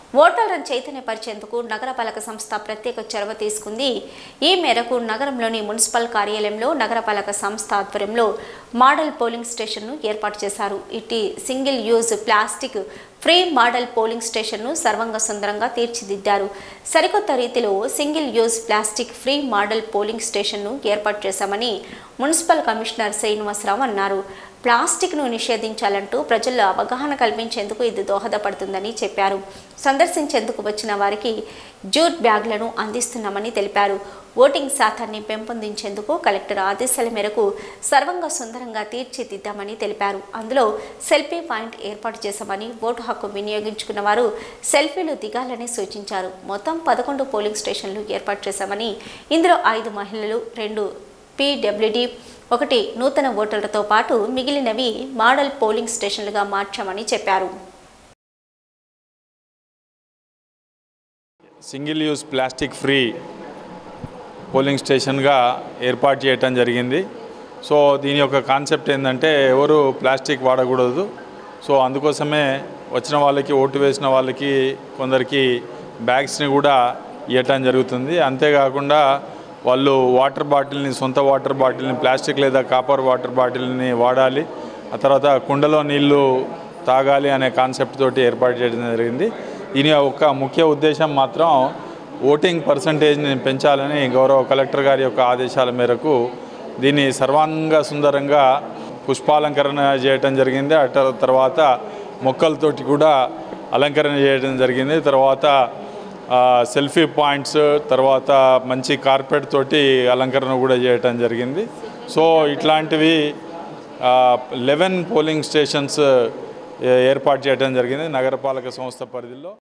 ఓటర్లను చైతన్యపరిచేందుకు నగరపాలక సంస్థ ప్రత్యేక చొరవ తీసుకుంది ఈ మేరకు నగరంలోని మున్సిపల్ కార్యాలయంలో నగరపాలక సంస్థ ఆధ్వర్యంలో మోడల్ పోలింగ్ స్టేషన్ను ఏర్పాటు చేశారు ఇటీ single use plastic free model polling స్టేషన్ను సర్వంగ సుందరంగా తీర్చిదిద్దారు సరికొత్త రీతిలో single use plastic free model polling స్టేషన్ను ఏర్పాటు చేశామని మున్సిపల్ కమిషనర్ శ్రీనివాసరావు అన్నారు ప్లాస్టిక్ను నిషేధించాలంటూ ప్రజల్లో అవగాహన కల్పించేందుకు ఇది దోహదపడుతుందని చెప్పారు సందర్శించేందుకు వచ్చిన వారికి జూట్ బ్యాగ్లను అందిస్తున్నామని తెలిపారు ఓటింగ్ శాతాన్ని పెంపొందించేందుకు కలెక్టర్ ఆదేశాల మేరకు సర్వంగా సుందరంగా తీర్చిదిద్దామని తెలిపారు అందులో సెల్ఫీ పాయింట్ ఏర్పాటు చేశామని ఓటు హక్కు వినియోగించుకున్న వారు సెల్ఫీలు దిగాలని సూచించారు మొత్తం పదకొండు పోలింగ్ స్టేషన్లు ఏర్పాటు చేశామని ఇందులో ఐదు మహిళలు రెండు పీడబ్ల్యూడి ఒకటి నూతన ఓటర్లతో పాటు మిగిలినవి మోడల్ పోలింగ్ స్టేషన్లుగా మార్చామని చెప్పారు single use plastic free polling స్టేషన్గా ఏర్పాటు చేయటం జరిగింది సో దీని యొక్క కాన్సెప్ట్ ఏంటంటే ఎవరు ప్లాస్టిక్ వాడకూడదు సో అందుకోసమే వచ్చిన వాళ్ళకి ఓటు వేసిన వాళ్ళకి కొందరికి బ్యాగ్స్ని కూడా ఇవ్వటం జరుగుతుంది అంతేకాకుండా వాళ్ళు వాటర్ బాటిల్ని సొంత వాటర్ బాటిల్ని ప్లాస్టిక్ లేదా కాపర్ వాటర్ బాటిల్ని వాడాలి ఆ తర్వాత కుండలో నీళ్లు తాగాలి అనే కాన్సెప్ట్ తోటి ఏర్పాటు చేయడం జరిగింది దీని యొక్క ముఖ్య ఉద్దేశం మాత్రం ఓటింగ్ పర్సంటేజ్ని పెంచాలని గౌరవ కలెక్టర్ గారి యొక్క ఆదేశాల మేరకు దీన్ని సర్వాంగ సుందరంగా పుష్పాలంకరణ చేయటం జరిగింది అట తర్వాత మొక్కలతోటి కూడా అలంకరణ చేయడం జరిగింది తర్వాత ఆ, సెల్ఫీ పాయింట్స్ తర్వాత మంచి కార్పెట్ తోటి అలంకరణ కూడా చేయటం జరిగింది సో ఇట్లాంటివి లెవెన్ పోలింగ్ స్టేషన్స్ ఏ- ఏర్పాటు చేయడం జరిగింది నగరపాలక సంస్థ పరిధిలో